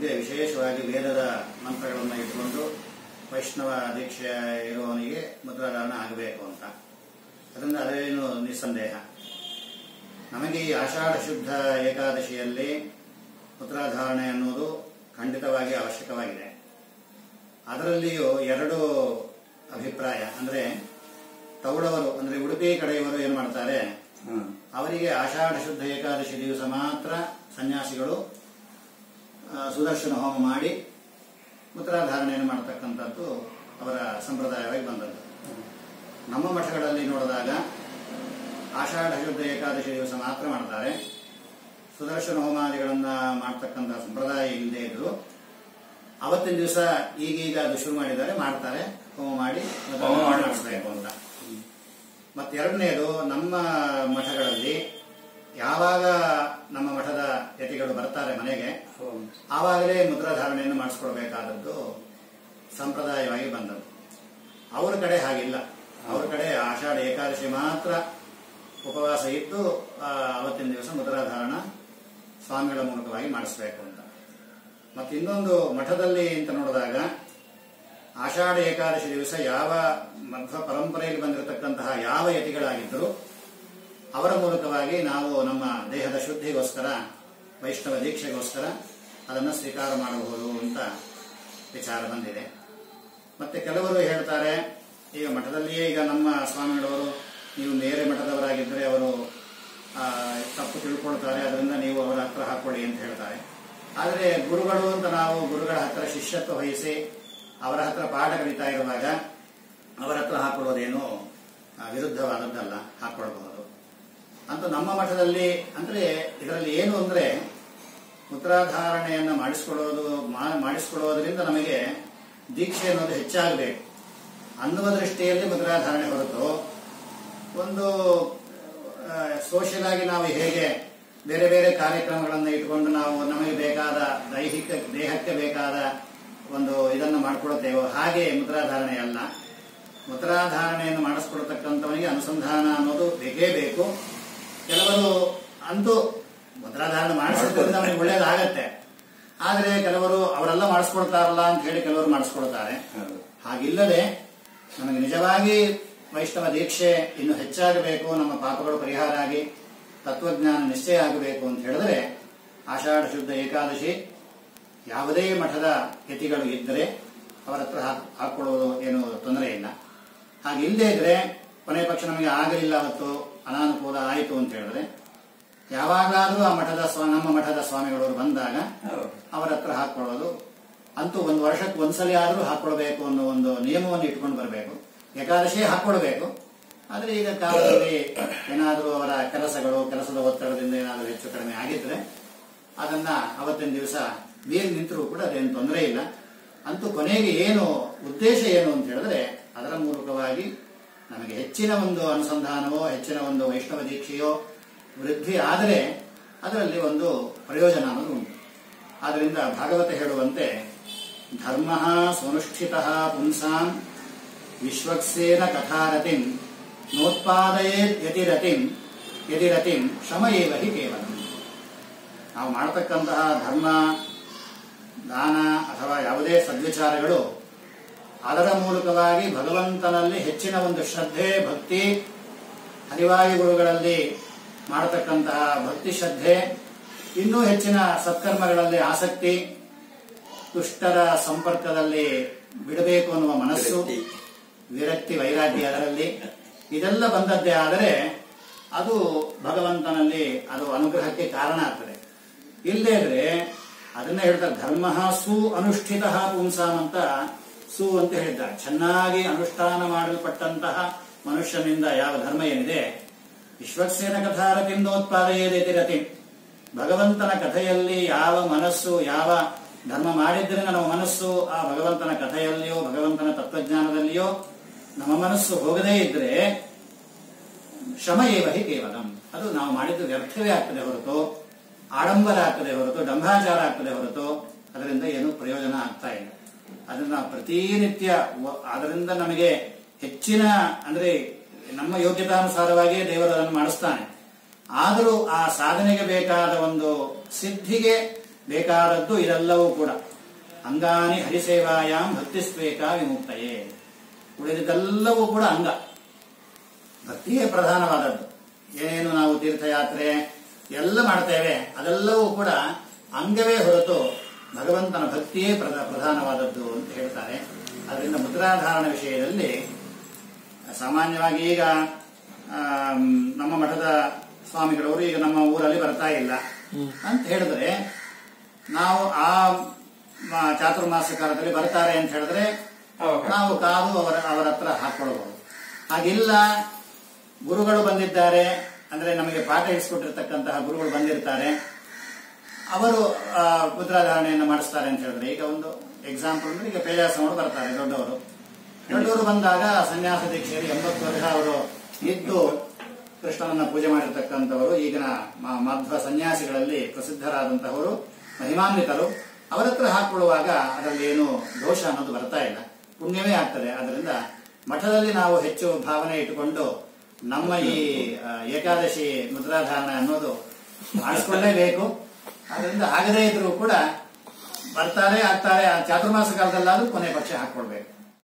ಬಗ್ಗೆ ವಿಶೇಷವಾಗಿ ವೇದದ ಮಂತ್ರಗಳನ್ನು ಇಟ್ಕೊಂಡು ವೈಷ್ಣವ ದೀಕ್ಷೆ ಇರುವವನಿಗೆ ಮುದ್ರಾಧಾರಣ ಆಗಬೇಕು ಅಂತ ಅದರಿಂದ ಅದೇನು ನಿಸ್ಸಂದೇಹ ನಮಗೆ ಈ ಆಷಾಢ ಶುದ್ಧ ಏಕಾದಶಿಯಲ್ಲಿ ಮುದ್ರಾಧಾರಣೆ ಅನ್ನೋದು ಖಂಡಿತವಾಗಿ ಅವಶ್ಯಕವಾಗಿದೆ ಅದರಲ್ಲಿಯೂ ಎರಡು ಅಭಿಪ್ರಾಯ ಅಂದ್ರೆ ತೌಳವರು ಅಂದ್ರೆ ಉಡುಪಿ ಕಡೆಯವರು ಏನು ಮಾಡ್ತಾರೆ ಹ್ಮ್. ಅವರಿಗೆ ಆಷಾಢ ಶುದ್ಧ ಏಕಾದಶಿ ದಿವಸ ಮಾತ್ರ ಸನ್ಯಾಸಿಗಳು ಆ, ಸುದರ್ಶನ ಹೋಮ ಮಾಡಿ ಮುದ್ರಾಧಾರಣೆಯನ್ನು ಮಾಡತಕ್ಕಂಥದ್ದು ಅವರ ಸಂಪ್ರದಾಯವಾಗಿ ಬಂದದ್ದು ನಮ್ಮ ಮಠಗಳಲ್ಲಿ ನೋಡಿದಾಗ ಆಷಾಢ ಶುದ್ಧ ಏಕಾದಶಿ ದಿವಸ ಮಾತ್ರ ಮಾಡ್ತಾರೆ ಸುದರ್ಶನ ಹೋಮಾದಿಗಳನ್ನ ಮಾಡ್ತಕ್ಕಂಥ ಸಂಪ್ರದಾಯ ಇಲ್ಲದೆ ಇದ್ರು ಅವತ್ತಿನ ದಿವಸ ಈಗೀಗ ಅದು ಶುರು ಮಾಡಿದ್ದಾರೆ ಮಾಡ್ತಾರೆ ಹೋಮ ಮಾಡಿ ಹೋಮ ಮಾಡಿ ಮಾಡಿಸ್ಬೇಕು ಅಂತ ಮತ್ತೆ ಎರಡನೇದು ನಮ್ಮ ಮಠಗಳಲ್ಲಿ ಯಾವಾಗ ನಮ್ಮ ಮಠದ ಯತಿಗಳು ಬರ್ತಾರೆ ಮನೆಗೆ ಹೌದು. ಆವಾಗಲೇ ಮುದ್ರಾಧಾರಣೆಯನ್ನು ಮಾಡಿಸ್ಕೊಳ್ಬೇಕಾದದ್ದು ಸಂಪ್ರದಾಯವಾಗಿ ಬಂದದ್ದು ಅವ್ರ ಕಡೆ ಹಾಗಿಲ್ಲ ಅವ್ರ ಕಡೆ ಆಷಾಢ ಏಕಾದಶಿ ಮಾತ್ರ ಉಪವಾಸ ಇದ್ದು ಆ, ಅವತ್ತಿನ ದಿವಸ ಮುದ್ರಾಧಾರಣ ಸ್ವಾಮಿಗಳ ಮೂಲಕವಾಗಿ ಮಾಡಿಸ್ಬೇಕು ಅಂತ ಮತ್ತೆ ಇನ್ನೊಂದು ಮಠದಲ್ಲಿ ಅಂತ ನೋಡಿದಾಗ ಆಷಾಢ ಏಕಾದಶಿ ದಿವಸ ಯಾವ ಮಧ್ವ ಪರಂಪರೆಯಲ್ಲಿ ಬಂದಿರತಕ್ಕಂತಹ ಯಾವ ಯತಿಗಳಾಗಿದ್ದರು ಅವರ ಮೂಲಕವಾಗಿ ನಾವು ನಮ್ಮ ದೇಹದ ಶುದ್ಧಿಗೋಸ್ಕರ ವೈಷ್ಣವ ದೀಕ್ಷೆಗೋಸ್ಕರ ಅದನ್ನು ಸ್ವೀಕಾರ ಮಾಡಬಹುದು ಅಂತ ವಿಚಾರ ಬಂದಿದೆ ಮತ್ತೆ ಕೆಲವರು ಹೇಳ್ತಾರೆ ಈಗ ಮಠದಲ್ಲಿಯೇ ಈಗ ನಮ್ಮ ಸ್ವಾಮಿಗಳವರು ನೀವು ಬೇರೆ ಮಠದವರಾಗಿದ್ದರೆ ಅವರು ಆ, ತಪ್ಪು ತಿಳ್ಕೊಳ್ತಾರೆ ಅದರಿಂದ ನೀವು ಅವರ ಹತ್ರ ಹಾಕೊಳ್ಳಿ ಅಂತ ಹೇಳ್ತಾರೆ ಆದರೆ ಗುರುಗಳು ಅಂತ ನಾವು ಗುರುಗಳ ಹತ್ರ ಶಿಷ್ಯತ್ವ ವಹಿಸಿ ಅವರ ಹತ್ರ ಪಾಠ ಕಲಿತಾ ಇರುವಾಗ ಅವರ ಹತ್ರ ಹಾಕೊಳ್ಳೋದೇನು ಆ, ವಿರುದ್ಧವಾದದ್ದಲ್ಲ ಹಾಕೊಳ್ಬಹುದು ಅಂತ ನಮ್ಮ ಮಠದಲ್ಲಿ ಅಂದ್ರೆ ಇದರಲ್ಲಿ ಏನು ಅಂದ್ರೆ ಮುದ್ರಾಧಾರಣೆಯನ್ನ ಮಾಡಿಸ್ಕೊಳ್ಳೋದು ಮಾ- ಮಾಡಿಸ್ಕೊಳ್ಳೋದ್ರಿಂದ ನಮಗೆ ದೀಕ್ಷೆ ಅನ್ನೋದು ಹೆಚ್ಚಾಗಬೇಕು ಅನ್ನುವ ದೃಷ್ಟಿಯಲ್ಲಿ ಮುದ್ರಾಧಾರಣೆ ಹೊರತು ಒಂದು ಸೋಷಿಯಲ್ ಆಗಿ ನಾವು ಹೇಗೆ ಬೇರೆ ಬೇರೆ ಕಾರ್ಯಕ್ರಮಗಳನ್ನು ಇಟ್ಕೊಂಡು ನಾವು ನಮಗೆ ಬೇಕಾದ ದೈಹಿಕ ದೇಹಕ್ಕೆ ಬೇಕಾದ ಒಂದು ಇದನ್ನು ಮಾಡ್ಕೊಳ್ತೇವೋ ಹಾಗೆ ಮುದ್ರಾಧಾರಣೆ ಅಲ್ಲ ಮುದ್ರಾಧಾರಣೆಯನ್ನು ಮಾಡಿಸ್ಕೊಳ್ತಕ್ಕಂಥವನಿಗೆ ಅನುಸಂಧಾನ ಅನ್ನೋದು ಬೇಕೇ ಬೇಕು ಕೆಲವರು ಅಂತೂ ಮುದ್ರಾಧಾರಣೆ ಮಾಡಿಸೋದ್ರಿಂದ ಅವನಿಗೆ ಒಳ್ಳೇದಾಗತ್ತೆ ಆದರೆ ಕೆಲವರು ಅವರೆಲ್ಲ ಮಾಡಿಸ್ಕೊಳ್ತಾರಲ್ಲ ಅಂತ ಹೇಳಿ ಕೆಲವರು ಮಾಡಿಸ್ಕೊಳ್ತಾರೆ ಹೌದು. ಹಾಗಿಲ್ಲದೆ ನಮಗೆ ನಿಜವಾಗಿ ವೈಷ್ಣವ ದೀಕ್ಷೆ ಇನ್ನು ಹೆಚ್ಚಾಗಬೇಕು ನಮ್ಮ ಪಾಪಗಳು ಪರಿಹಾರ ಆಗಿ ತತ್ವಜ್ಞಾನ ನಿಶ್ಚಯ ಆಗಬೇಕು ಅಂತ ಹೇಳಿದ್ರೆ ಆಷಾಢ ಶುದ್ಧ ಏಕಾದಶಿ ಯಾವುದೇ ಮಠದ ಯತಿಗಳು ಇದ್ದರೆ ಅವರ ಹತ್ರ ಹಾಕ್- ಹಾಕೊಳ್ಳೋದು ಏನು ತೊಂದರೆ ಇಲ್ಲ ಹಾಗೆ ಇಲ್ಲದೆ ಇದ್ರೆ ಕೊನೆ ಪಕ್ಷ ನಮಗೆ ಆಗಲಿಲ್ಲ ಅವತ್ತು ಅನಾನುಕೂಲ ಆಯಿತು ಅಂತ ಹೇಳಿದ್ರೆ ಯಾವಾಗಲಾದರೂ ಆ ಮಠದ ಸ್ವ ನಮ್ಮ ಮಠದ ಸ್ವಾಮಿಗಳವರು ಬಂದಾಗ ಹೌದು. ಅವರ ಹತ್ರ ಹಾಕೊಳ್ಳೋದು ಅಂತೂ ಒಂದು ವರ್ಷಕ್ಕೆ ಒಂದ್ಸಲಿ ಆದರೂ ಹಾಕೊಳ್ಬೇಕು ಅನ್ನೋ ಒಂದು ನಿಯಮವನ್ನು ಇಟ್ಕೊಂಡು ಬರಬೇಕು ಏಕಾದಶಿ ಹಾಕೊಳ್ಬೇಕು ಆದರೆ ಈಗ ಕಾಲದಲ್ಲಿ ಏನಾದರೂ ಅವರ ಕೆಲಸಗಳು ಕೆಲಸದ ಒತ್ತಡದಿಂದ ಏನಾದರೂ ಹೆಚ್ಚು ಕಡಿಮೆ ಆಗಿದ್ರೆ ಅದನ್ನ ಅವತ್ತಿನ ದಿವಸ ಮೀರಿ ನಿಂತರೂ ಕೂಡ ಅದೇನು ತೊಂದರೆ ಇಲ್ಲ ಅಂತೂ ಕೊನೆಗೆ ಏನು ಉದ್ದೇಶ ಏನು ಅಂತ ಹೇಳಿದ್ರೆ ಅದರ ಮೂಲಕವಾಗಿ ನಮಗೆ ಹೆಚ್ಚಿನ ಒಂದು ಅನುಸಂಧಾನವೋ ಹೆಚ್ಚಿನ ಒಂದು ವೈಷ್ಣವ ದೀಕ್ಷೆಯೋ ವೃದ್ಧಿ ಆದರೆ ಅದರಲ್ಲಿ ಒಂದು ಪ್ರಯೋಜನ ಅನ್ನೋದು ಉಂಟು ಆದ್ದರಿಂದ ಭಾಗವತ ಹೇಳುವಂತೆ ಧರ್ಮ ಸುನುಷ್ಠಿತ ಪುಂಸಾಂ ವಿಶ್ವಕ್ಸೇನ ಕಥಾರತಿಂ ನೋತ್ಪಾದಯೇತ್ ಯತಿರತಿಂ ಯತಿರತಿಂ ಶ್ರಮ ಏವ ಹಿ ಕೇವಲ ನಾವು ಮಾಡತಕ್ಕಂತಹ ಧರ್ಮ ದಾನ ಅಥವಾ ಯಾವುದೇ ಸದ್ವಿಚಾರಗಳು ಅದರ ಮೂಲಕವಾಗಿ ಭಗವಂತನಲ್ಲಿ ಹೆಚ್ಚಿನ ಒಂದು ಶ್ರದ್ಧೆ ಭಕ್ತಿ ಹರಿವಾಯು ಗುರುಗಳಲ್ಲಿ ಮಾಡತಕ್ಕಂತಹ ಭಕ್ತಿ ಶ್ರದ್ಧೆ ಇನ್ನೂ ಹೆಚ್ಚಿನ ಸತ್ಕರ್ಮಗಳಲ್ಲಿ ಆಸಕ್ತಿ ದುಷ್ಟರ ಸಂಪರ್ಕದಲ್ಲಿ ಬಿಡಬೇಕು ಅನ್ನುವ ಮನಸ್ಸು ವಿರಕ್ತಿ. ವಿರಕ್ತಿ ವೈರಾಗ್ಯ ಅದರಲ್ಲಿ ಇದೆಲ್ಲ ಬಂದದ್ದೇ ಆದರೆ ಅದು ಭಗವಂತನಲ್ಲಿ ಅದು ಅನುಗ್ರಹಕ್ಕೆ ಕಾರಣ ಆಗ್ತದೆ ಇಲ್ಲದೇ ಇದ್ರೆ ಅದನ್ನ ಹೇಳ್ತಾರೆ ಧರ್ಮ ಸು ಅನುಷ್ಠಿತ ಪುಂಸಾಂ ಅಂತ ಸು ಅಂತ ಹೇಳಿದ್ದಾರೆ ಚೆನ್ನಾಗಿ ಅನುಷ್ಠಾನ ಮಾಡಲ್ಪಟ್ಟಂತಹ ಮನುಷ್ಯನಿಂದ ಯಾವ ಧರ್ಮ ಏನಿದೆ ವಿಶ್ವಕ್ಸೇನ ಕಥಾರತಿಂದೋತ್ಪಾದಯೇದೇತಿ ರತಿ ಭಗವಂತನ ಕಥೆಯಲ್ಲಿ ಯಾವ ಮನಸ್ಸು ಯಾವ ಧರ್ಮ ಮಾಡಿದ್ರೆ ನಮ್ಮ ಮನಸ್ಸು ಆ ಭಗವಂತನ ಕಥೆಯಲ್ಲಿಯೋ ಭಗವಂತನ ತತ್ವಜ್ಞಾನದಲ್ಲಿಯೋ ನಮ್ಮ ಮನಸ್ಸು ಹೋಗದೇ ಇದ್ರೆ ಶ್ರಮ ಏವ ಹಿ ಕೇವಲಂ ಅದು ನಾವು ಮಾಡಿದ್ದು ವ್ಯರ್ಥವೇ ಆಗ್ತದೆ ಹೊರತು ಆಡಂಬರ ಆಗ್ತದೆ ಹೊರತು ಡಂಭಾಚಾರ ಆಗ್ತದೆ ಹೊರತು ಅದರಿಂದ ಏನು ಪ್ರಯೋಜನ ಆಗ್ತಾ ಇಲ್ಲ ಅದನ್ನ ಪ್ರತಿನಿತ್ಯ ವ- ಅದರಿಂದ ನಮಗೆ ಹೆಚ್ಚಿನ ಅಂದ್ರೆ ನಮ್ಮ ಯೋಗ್ಯತಾನುಸಾರವಾಗಿ ದೇವರು ಅದನ್ನು ಮಾಡಿಸ್ತಾನೆ ಆದರೂ ಆ ಸಾಧನೆಗೆ ಬೇಕಾದ ಒಂದು ಸಿದ್ಧಿಗೆ ಬೇಕಾದದ್ದು ಇದೆಲ್ಲವೂ ಕೂಡ ಅಂಗಾನಿ ಹರಿಸೇವಾಯಾಮ್ ಭಕ್ತಿಸ್ವೇಕ ವಿಮುಕ್ತಯೇ ಉಳಿದಿದ್ದೆಲ್ಲವೂ ಕೂಡ ಅಂಗ ಭಕ್ತಿಯೇ ಪ್ರಧಾನವಾದದ್ದು ಏನೇನು ನಾವು ತೀರ್ಥಯಾತ್ರೆ ಎಲ್ಲ ಮಾಡ್ತೇವೆ ಅದೆಲ್ಲವೂ ಕೂಡ ಅಂಗವೇ ಹೊರತು ಭಗವಂತನ ಭಕ್ತಿಯೇ ಪ್ರಧ- ಪ್ರಧಾನವಾದದ್ದು ಅಂತ ಹೇಳ್ತಾರೆ ಅದರಿಂದ ಮುದ್ರಾಧಾರಣ ವಿಷಯದಲ್ಲಿ ಸಾಮಾನ್ಯವಾಗಿ ಈಗ ಆಮ್, ನಮ್ಮ ಮಠದ ಸ್ವಾಮಿಗಳವರು ಈಗ ನಮ್ಮ ಊರಲ್ಲಿ ಬರ್ತಾ ಇಲ್ಲ ಅಂತ ಹೇಳಿದ್ರೆ ನಾವು ಆ ಮ- ಚಾತುರ್ಮಾಸ ಕಾಲದಲ್ಲಿ ಬರ್ತಾರೆ ಅಂತ ಹೇಳಿದ್ರೆ ಅವಕಾಶ. ನಾವು ಕಾದು ಅವರ ಅವರ ಹತ್ರ ಹಾಕೊಳ್ಬಹುದು ಹಾಗಿಲ್ಲ ಗುರುಗಳು ಬಂದಿದ್ದಾರೆ ಅಂದ್ರೆ ನಮಗೆ ಪಾಠ ಇಸ್ಕೊಟ್ಟಿರ್ತಕ್ಕಂತಹ ಗುರುಗಳು ಬಂದಿರ್ತಾರೆ ಅವರು ಆ, ಮುದ್ರಾಧಾರಣೆಯನ್ನು ಮಾಡಿಸ್ತಾರೆ ಅಂತ ಹೇಳಿದ್ರೆ ಈಗ ಒಂದು ಎಕ್ಸಾಂಪಲ್ ಅಂದ್ರೆ ಈಗ ಪೇಜಾಸನವರು ಬರ್ತಾರೆ ದೊಡ್ಡವರು ದೊಡ್ಡವರು ಬಂದಾಗ ಸನ್ಯಾಸ ದೀಕ್ಷೆಯಲ್ಲಿ ಎಂಬತ್ತು ವರ್ಷ ಅವರು ಇದ್ದು ಕೃಷ್ಣನನ್ನ ಪೂಜೆ ಮಾಡಿರ್ತಕ್ಕಂಥವರು ಈಗಿನ ಮ- ಮಧ್ವ ಸನ್ಯಾಸಿಗಳಲ್ಲಿ ಪ್ರಸಿದ್ಧರಾದಂತಹವರು ಮಹಿಮಾನ್ವಿತರು ಅವರ ಹತ್ರ ಹಾಕೊಳ್ಳುವಾಗ ಅದರಲ್ಲಿ ಏನು ದೋಷ ಅನ್ನೋದು ಬರ್ತಾ ಇಲ್ಲ ಪುಣ್ಯವೇ ಆಗ್ತದೆ ಅದರಿಂದ ಮಠದಲ್ಲಿ ನಾವು ಹೆಚ್ಚು ಭಾವನೆ ಇಟ್ಟುಕೊಂಡು ನಮ್ಮ ಈ ಆ, ಏಕಾದಶಿ ಮುದ್ರಾಧಾರಣೆ ಅನ್ನೋದು ಮಾಡಿಸ್ಕೊಳ್ಳೇಬೇಕು ಅದರಿಂದ ಆಗದೇ ಇದ್ರೂ ಕೂಡ ಬರ್ತಾರೆ ಆಗ್ತಾರೆ ಆ ಚಾತುರ್ಮಾಸ ಕಾಲದಲ್ಲಾದ್ರೂ ಕೊನೆ ಪಕ್ಷ ಹಾಕೊಳ್ಬೇಕು